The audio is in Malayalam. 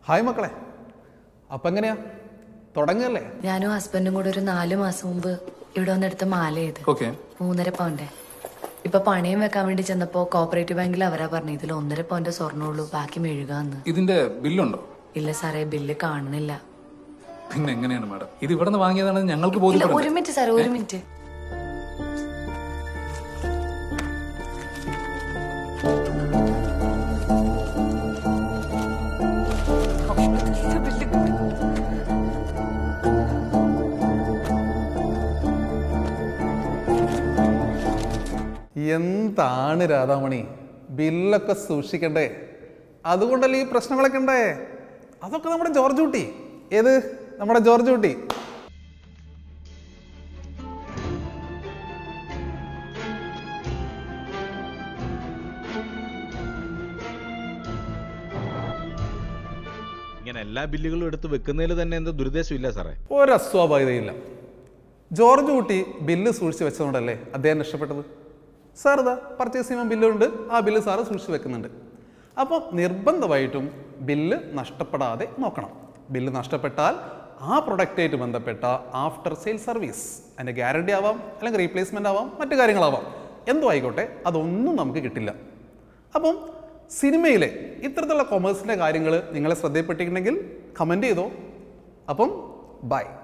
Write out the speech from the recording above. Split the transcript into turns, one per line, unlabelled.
ഹായ് മക്കളെ അപ്പം എങ്ങനെയാ തുടങ്ങല്ലേ
ഞാനും ഹസ്ബൻഡും കൂടെ ഒരു നാല് മാസം മുമ്പ് ഇവിടെ വന്നെടുത്ത മാല ചെയ്ത്
ഓക്കെ
മൂന്നര പൗണ്ടേ ഇപ്പൊ പണയം വെക്കാൻ വേണ്ടി ചെന്നപ്പോ കോപ്പറേറ്റീവ് ബാങ്കിൽ അവരാ പറഞ്ഞു ഇതിൽ ഒന്നര പൗണ്ട് സ്വർണ്ണമുള്ളൂ ബാക്കി മെഴുകാന്ന്
ഇതിന്റെ ബില്ലുണ്ടോ
ഇല്ല സാറേ ബില്ല് കാണുന്നില്ല
പിന്നെ എങ്ങനെയാണ് മാഡം ഇത് ഇവിടെ നിന്ന് വാങ്ങിയതാണെന്ന് ഞങ്ങൾക്ക്
ഇല്ല
ബോധ്യപ്പെടും
ഒരു മിനിറ്റ് സാറേ ഒരു മിനിറ്റ്
എന്താണ് രാധാമണി ബില്ലൊക്കെ സൂക്ഷിക്കണ്ടേ അതുകൊണ്ടല്ലേ ഈ പ്രശ്നങ്ങളൊക്കെ ഉണ്ടേ അതൊക്കെ നമ്മുടെ ജോർജ് കുട്ടി ഏത് നമ്മുടെ ജോർജ് കുട്ടി
ഇങ്ങനെ എല്ലാ ബില്ലുകളും എടുത്ത് വെക്കുന്നതിൽ തന്നെ എന്തോ ദുരുദ്ദേശമില്ല സാറേ
ഒരസ്വാഭാവികതയില്ല ജോർജ് കുട്ടി ബില്ല് സൂക്ഷിച്ച് വെച്ചതുകൊണ്ടല്ലേ അദ്ദേഹം രക്ഷപ്പെട്ടത് സാർ ഇതാ പർച്ചേസ് ചെയ്യുമ്പോൾ ബില്ലുണ്ട് ആ ബില്ല് സാറ് സൂക്ഷിച്ച് വെക്കുന്നുണ്ട് അപ്പോൾ നിർബന്ധമായിട്ടും ബില്ല് നഷ്ടപ്പെടാതെ നോക്കണം ബില്ല് നഷ്ടപ്പെട്ടാൽ ആ പ്രൊഡക്റ്റായിട്ട് ബന്ധപ്പെട്ട ആഫ്റ്റർ സെയിൽ സർവീസ് അതിൻ്റെ ഗ്യാരണ്ടി ആവാം അല്ലെങ്കിൽ റീപ്ലേസ്മെൻ്റ് ആവാം മറ്റു കാര്യങ്ങളാവാം എന്തോ ആയിക്കോട്ടെ അതൊന്നും നമുക്ക് കിട്ടില്ല അപ്പം സിനിമയിലെ ഇത്തരത്തിലുള്ള കൊമേഴ്സിൻ്റെ കാര്യങ്ങൾ നിങ്ങളെ ശ്രദ്ധയിൽപ്പെട്ടിട്ടുണ്ടെങ്കിൽ കമൻറ്റ് ചെയ്തോ അപ്പം ബൈ